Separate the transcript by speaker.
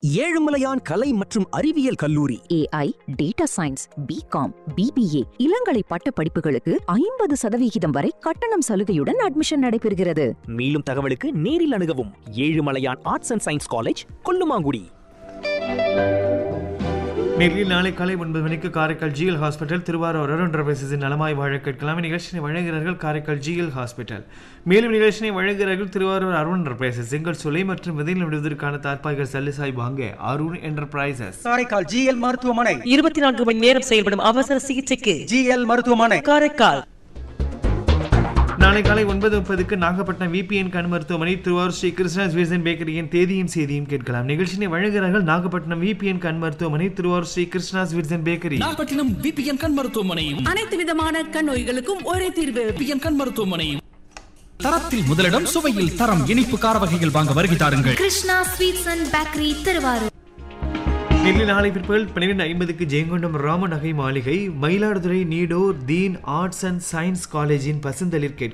Speaker 1: ஏழுமலையான் கலை மற்றும் அறிவியல் கல்லூரி
Speaker 2: AI data science B Com BBA இளங்கலை பட்ட படிப்புகளுக்கு ஐம்பது சதவிகிதம் வரை கட்டணம் சலுகையுடன் அட்மிஷன் நடைபெறுகிறது
Speaker 1: மேலும் தகவலுக்கு நேரில் அணுகவும் Ezhumalaiyan arts and science college Kollumangudi
Speaker 3: நேரில் நாளை காலை ஒன்பது மணிக்கு காரைக்கால் ஜிஎல் ஹாஸ்பிட்டல் திருவாரூர் அருண் ரபேசின் நலமாய் வாழ கேட்கலாம் நிகழ்ச்சியை வழங்குகிறார்கள் காரைக்கால் ஜிஎல் ஹாஸ்பிட்டல் மேலும் நிகழ்ச்சியை வழங்குகிறார்கள் திருவாரூர் அருண் என்டர்பிரைசஸ் செங்கல் சுலை மற்றும் விதையில் விடுவதற்கான தார்ப்பாய்கள் சல்லிசாய் வாங்க அருண் என்டர்பிரைசஸ்
Speaker 4: காரைக்கால் ஜிஎல் மருத்துவமனை
Speaker 5: இருபத்தி நான்கு மணி நேரம் செயல்படும் அவசர சிகிச்சைக்கு
Speaker 4: ஜிஎல் மருத்துவமனை
Speaker 5: காரைக்கால்
Speaker 3: நாளை காலை ஒன்பது முப்பதுக்கு நாகப்பட்டினம் விபிஎன் கண் மருத்துவமனை திருவாரூர் ஸ்ரீ கிருஷ்ணா ஸ்வீசன் பேக்கரியின் தேதியும் செய்தியும் கேட்கலாம் நிகழ்ச்சியை வழங்குகிறார்கள் நாகப்பட்டினம் விபிஎன் கண் மருத்துவமனை திருவாரூர் ஸ்ரீ கிருஷ்ணா ஸ்வீசன் பேக்கரி
Speaker 6: நாகப்பட்டினம் பிபிஎன் கண் மருத்துவமனை
Speaker 7: அனைத்து விதமான கண் நோய்களுக்கும் ஒரே தீர்வு
Speaker 6: பிபிஎன் கண் மருத்துவமனை தரத்தில் முதலிடம் சுவையில் தரம் இனிப்பு கார வகைகள் வாங்க வருகை தாருங்கள்
Speaker 8: Krishna sweets and bakery Thiruvarur
Speaker 3: நெல்லில் நாளை பிற்பகல் பன்னிரெண்டு ஐம்பதுக்கு ஜெயங்கொண்டம் ராமநகை மாளிகை மயிலாடுதுறை நீடோர் தீன் ஆர்ட்ஸ் அண்ட் சயின்ஸ் காலேஜின் பசுந்தளிர் கேட்க